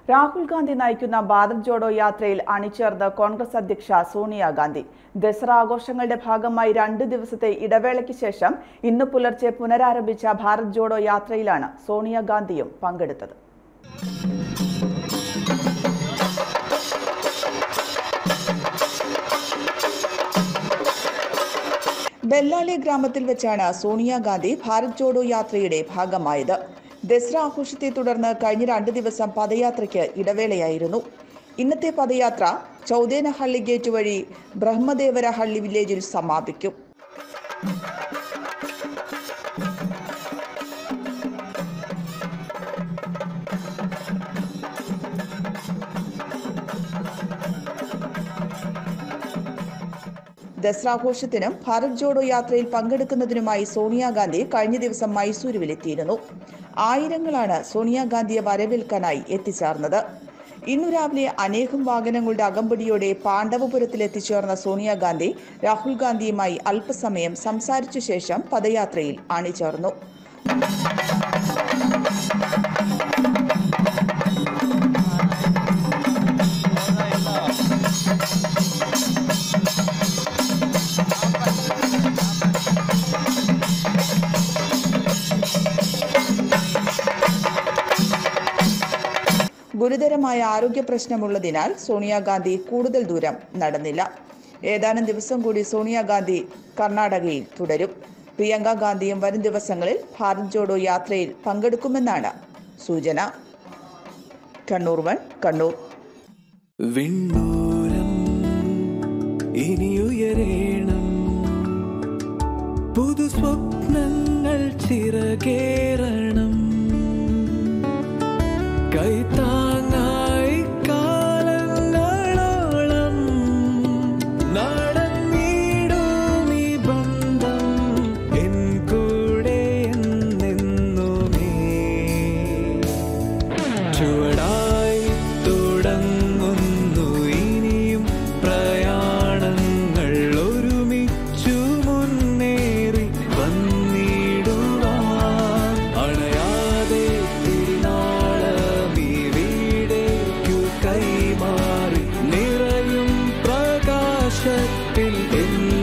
രാഹുൽ ഗാന്ധി നയിക്കുന്ന ഭാരത് ജോഡോ യാത്രയിൽ അണിചേർന്ന് കോൺഗ്രസ് അധ്യക്ഷ സോണിയാഗാന്ധി ദസറ ആഘോഷങ്ങളുടെ ഭാഗമായി രണ്ട് ദിവസത്തെ ഇടവേളയ്ക്ക് ശേഷം ഇന്ന് പുലർച്ചെ പുനരാരംഭിച്ച ഭാരത് ജോഡോ യാത്രയിലാണ് സോണിയാഗാന്ധിയും പങ്കെടുത്തത് ബെല്ലാളി ഗ്രാമത്തിൽ വെച്ചാണ് സോണിയാഗാന്ധി ഭാരത് ജോഡോ യാത്രയുടെ ഭാഗമായത് ദസറ ആഘോഷത്തെ തുടർന്ന് കഴിഞ്ഞ രണ്ട് ദിവസം പദയാത്രയ്ക്ക് ഇടവേളയായിരുന്നു ഇന്നത്തെ പദയാത്ര ചൗദേനഹള്ളി ഗേറ്റ് വഴി ബ്രഹ്മദേവരഹള്ളി വില്ലേജിൽ സമാപിക്കും ദസറാഘോഷത്തിനും ഭാരത് ജോഡോ യാത്രയിൽ പങ്കെടുക്കുന്നതിനുമായി സോണിയാഗാന്ധി കഴിഞ്ഞ ദിവസം മൈസൂരുവിലെത്തിയിരുന്നു ആയിരങ്ങളാണ് സോണിയാഗാന്ധിയെ വരവേൽക്കാനായി എത്തിച്ചേർന്നത് ഇന്നു രാവിലെ അനേകം വാഹനങ്ങളുടെ അകമ്പടിയോടെ പാണ്ഡവപുരത്തിൽ എത്തിച്ചേർന്ന സോണിയാഗാന്ധി രാഹുൽ ഗാന്ധിയുമായി അല്പസമയം സംസാരിച്ച ശേഷം പദയാത്രയിൽ അണിചേർന്നു ഗുരുതരമായ ആരോഗ്യ പ്രശ്നമുള്ളതിനാൽ സോണിയാഗാന്ധി കൂടുതൽ ദൂരം നടന്നില്ല ഏതാനും ദിവസം കൂടി സോണിയാഗാന്ധി കർണാടകയിൽ തുടരും പ്രിയങ്ക ഗാന്ധിയും വരും ദിവസങ്ങളിൽ ഭാരത് ജോഡോ യാത്രയിൽ പങ്കെടുക്കുമെന്നാണ് സൂചന കണ്ണൂർ വൺ കണ്ണൂർ വിണ്ണൂരം ഇനിയുയരേണം പുതു സ്വപ്നങ്ങൾ ചിറകേറണം കൈത്താങ്ങായി കാലങ്ങളോളം നടന്നിടും ഈ ബന്ധം എൻ കൂടെ എന്നെന്നുമേ ചുവടായി തുടങ്ങുന്നു ഇനിയും പ്രയാണങ്ങൾ ഒരുമിച്ചു മുന്നേറി വന്നിടുവാൻ അണയാതെ തിരുനാളമീ വീടേക്കു കൈമാറി നിറയും പ്രകാശത്തിൽ എന്നും